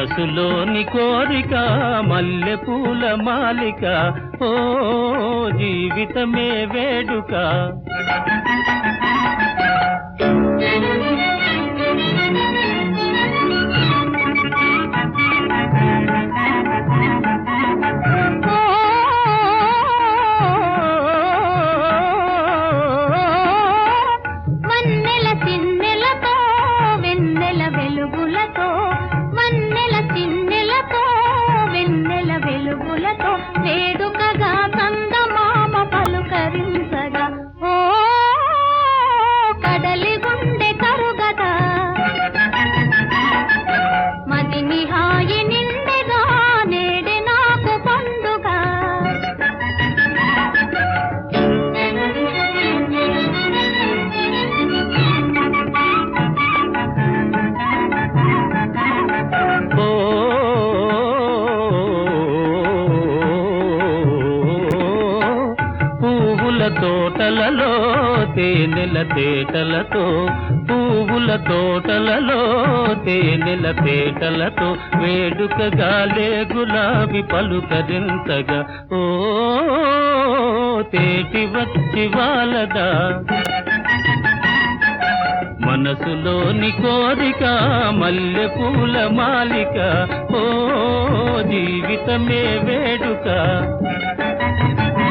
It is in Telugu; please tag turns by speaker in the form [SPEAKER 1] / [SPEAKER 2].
[SPEAKER 1] మనసులోని కోరిక మల్లె పూల మాలిక ఓ జీవితమే వేడుక
[SPEAKER 2] వన్నెల చిన్నెలతో వెన్నెల వెలుగులతో వన్నెల చిన్నెలతో వెన్నెల వెలుగులతో వేడుకగా చందమామ పలుకరించగా ఓ కడలి గుండె కరుగదా మదిని హాయి నిండెగా నేడే నాకు పండుగ
[SPEAKER 1] ఓ పువ్వుల తోటలలో తేనెల తేటలతో పువ్వుల తోటలలో తేనెల తేటలతో వేడుకగాలే గులాబీ పలుకరించగా ఓ తేటి వచ్చి వాలదా మనసులోని కోరిక మల్లె పూల మాలిక ఓ జీవితమే వేడుక